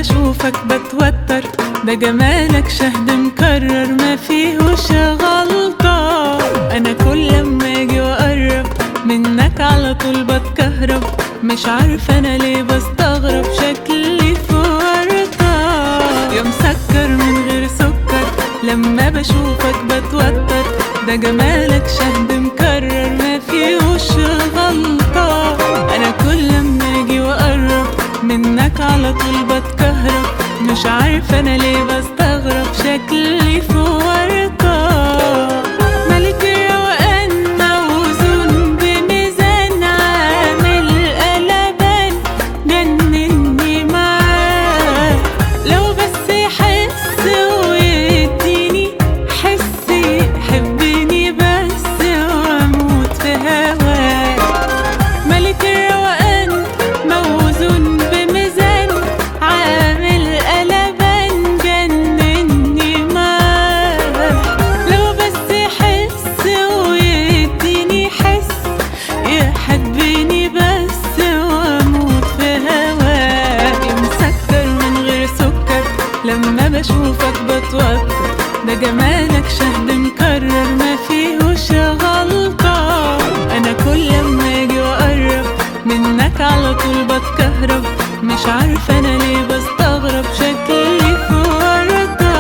بشوفك بتوتر ده جمالك شهد مكرر ما فيهوش غلطة أنا كل لما أجي وأقرب منك على طول بتكهرب مش عارفة أنا ليه بستغرب شكلي في ورطة يا مسكر من غير سكر لما بشوفك بتوتر ده جمالك شهد مكرر ما فيهوش غلطة أنا كل لما أجي وأقرب منك على طول بتكهرب مش عارفة أنا ليه بستغرب شكلي في ورطة ملك الروقان موزون بميزان عامل قلبان جنني معاه لو بس يحس ويديني حس يحبني بس واموت في هواه ملك الروقان موزون بميزان عامل قلبان جنني معاه لو بس يحس ويديني حس يحبني بس واموت في هواه مسكر من غير سكر لما بشوفك بتوتر ده جمالك شهد مكرر ما فيهوش غلطة أنا كل لما أجي وأقرب منك على طول بتكهرب مش عارفة أنا ليه بستغرب شكلي في ورطة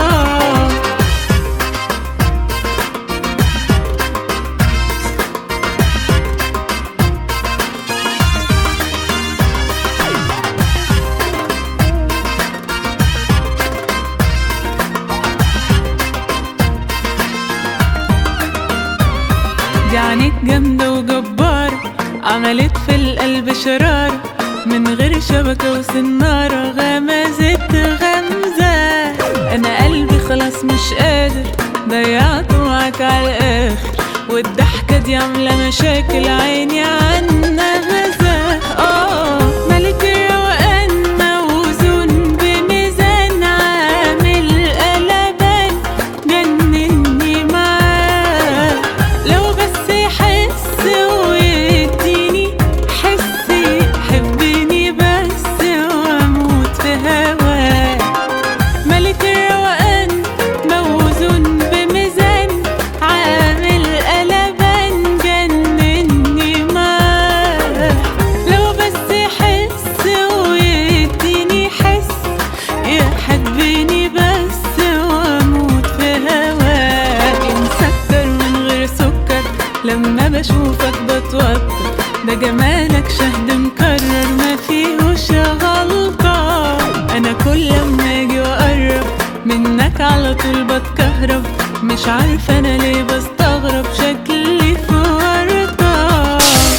دي عينيك جامدة وجبارة عملت في القلب شرارة من غير شبكة وسنارة غمزت غمزة أنا قلبي خلاص مش قادر ضيعت معاك على الآخر والضحكة دي عاملة مشاكل عيني عنها غزة آه ملك الروقان موزون بميزان عامل قلبان جنني معاه لو بس يحس ويديني حس يحبني بس واموت في هواه ملك الروقان موزون بميزان عامل قلبان جنني معاه لو بس يحس ويديني حس يحبني بس واموت في هواه مسكر من غير سكر لما بشوفك بتوتر ده جمالك شهد مكرر ما فيهوش غلطة أنا كل لما أجي وأقرب منك على طول بتكهرب مش عارفة أنا ليه بستغرب شكلي في ورطة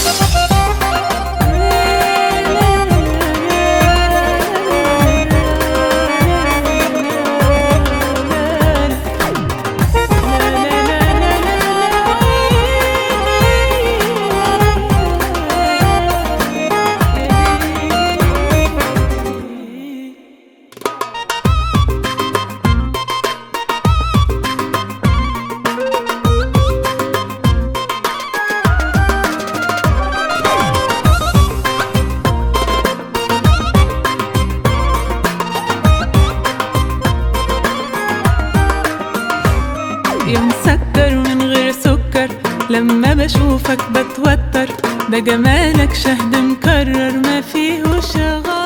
يا مسكر من غير سكر لما بشوفك بتوتر ده جمالك شهد مكرر ما فيهوش غلط